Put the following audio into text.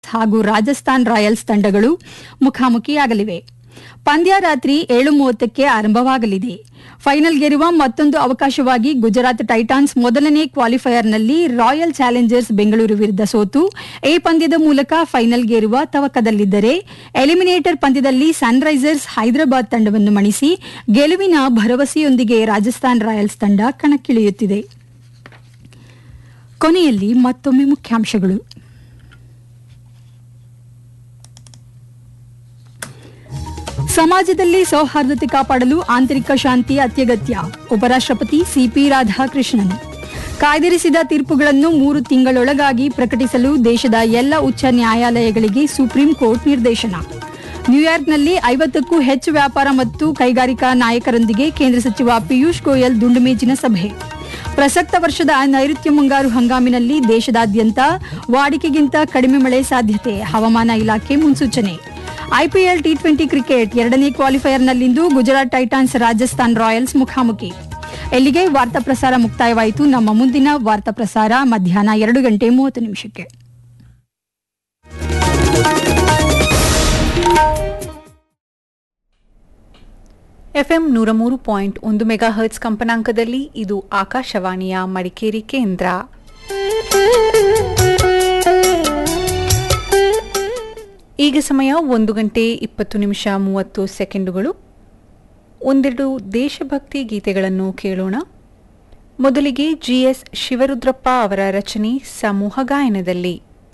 ಹಾಗೂ ರಾಜಸ್ಥಾನ್ ರಾಯಲ್ಸ್ ತಂಡಗಳು ಮುಖಾಮುಖಿಯಾಗಲಿವೆ ಪಂದ್ಯ ರಾತ್ರಿ ಏಳು ಮೂವತ್ತಕ್ಕೆ ಆರಂಭವಾಗಲಿದೆ ಫೈನಲ್ಗೇರುವ ಮತ್ತೊಂದು ಅವಕಾಶವಾಗಿ ಗುಜರಾತ್ ಟೈಟಾನ್ಸ್ ಮೊದಲನೇ ಕ್ವಾಲಿಫೈಯರ್ನಲ್ಲಿ ರಾಯಲ್ ಚಾಲೆಂಜರ್ಸ್ ಬೆಂಗಳೂರು ವಿರುದ್ಧ ಸೋತು ಎ ಪಂದ್ಯದ ಮೂಲಕ ಫೈನಲ್ಗೇರುವ ತವಕದಲ್ಲಿದ್ದರೆ ಎಲಿಮಿನೇಟರ್ ಪಂದ್ಯದಲ್ಲಿ ಸನ್ರೈಸರ್ಸ್ ಹೈದರಾಬಾದ್ ತಂಡವನ್ನು ಮಣಿಸಿ ಗೆಲುವಿನ ಭರವಸೆಯೊಂದಿಗೆ ರಾಜಸ್ಥಾನ್ ರಾಯಲ್ಸ್ ತಂಡ ಕಣಕ್ಕಿಳಿಯುತ್ತಿದೆ ಕೊನೆಯಲ್ಲಿ ಮತ್ತೊಮ್ಮೆ ಮುಖ್ಯಾಂಶಗಳು ಸಮಾಜದಲ್ಲಿ ಸೌಹಾರ್ದತೆ ಕಾಪಾಡಲು ಆಂತರಿಕ ಶಾಂತಿ ಅತ್ಯಗತ್ಯ ಉಪರಾಷ್ಟ್ರಪತಿ ಸಿಪಿ ರಾಧಾಕೃಷ್ಣನ್ ಕಾಯ್ದಿರಿಸಿದ ತೀರ್ಪುಗಳನ್ನು ಮೂರು ತಿಂಗಳೊಳಗಾಗಿ ಪ್ರಕಟಿಸಲು ದೇಶದ ಎಲ್ಲ ಉಚ್ಚ ನ್ಯಾಯಾಲಯಗಳಿಗೆ ಸುಪ್ರೀಂ ಕೋರ್ಟ್ ನಿರ್ದೇಶನ ನ್ಯೂಯಾರ್ಕ್ನಲ್ಲಿ ಐವತ್ತಕ್ಕೂ ಹೆಚ್ಚು ವ್ಯಾಪಾರ ಮತ್ತು ಕೈಗಾರಿಕಾ ನಾಯಕರೊಂದಿಗೆ ಕೇಂದ್ರ ಸಚಿವ ಪಿಯೂಷ್ ಗೋಯಲ್ ದುಂಡುಮೇಜಿನ ಸಭೆ ಪ್ರಸಕ್ತ ವರ್ಷದ ನೈಋತ್ಯ ಮುಂಗಾರು ಹಂಗಾಮಿನಲ್ಲಿ ದೇಶದಾದ್ಯಂತ ವಾಡಿಕೆಗಿಂತ ಕಡಿಮೆ ಮಳೆ ಸಾಧ್ಯತೆ ಹವಾಮಾನ ಇಲಾಖೆ ಮುನ್ಸೂಚನೆ ಐಪಿಎಲ್ ಟಿ ಟ್ವೆಂಟಿ ಕ್ರಿಕೆಟ್ ಎರಡನೇ ಕ್ವಾಲಿಫೈಯರ್ನಲ್ಲಿಂದು ಗುಜರಾತ್ ಟೈಟಾನ್ಸ್ ರಾಜಸ್ಥಾನ್ ರಾಯಲ್ಸ್ ಮುಖಾಮುಖಿ ಎಲ್ಲಿಗೆ ವಾರ್ತಾ ಪ್ರಸಾರ ಮುಕ್ತಾಯವಾಯಿತು ನಮ್ಮ ಮುಂದಿನ ವಾರ್ತಾ ಪ್ರಸಾರ ಮಧ್ಯಾಹ್ನ ಎರಡು ಗಂಟೆ ಮೂವತ್ತು ನಿಮಿಷಕ್ಕೆ ಎಫ್ಎಂ ನೂರ ಮೂರು ಪಾಯಿಂಟ್ ಒಂದು ಮೆಗಾ ಹರ್ಟ್ಸ್ ಕಂಪನಾಂಕದಲ್ಲಿ ಇದು ಆಕಾಶವಾಣಿಯ ಮಡಿಕೇರಿ ಕೇಂದ್ರ ಈಗ ಸಮಯ ಒಂದು ಗಂಟೆ ಇಪ್ಪತ್ತು ನಿಮಿಷ ಮೂವತ್ತು ಸೆಕೆಂಡುಗಳು ಒಂದೆರಡು ದೇಶಭಕ್ತಿ ಗೀತೆಗಳನ್ನು ಕೇಳೋಣ ಮೊದಲಿಗೆ ಜಿಎಸ್ ಶಿವರುದ್ರಪ್ಪ ಅವರ ರಚನೆ ಸಮೂಹ ಗಾಯನದಲ್ಲಿ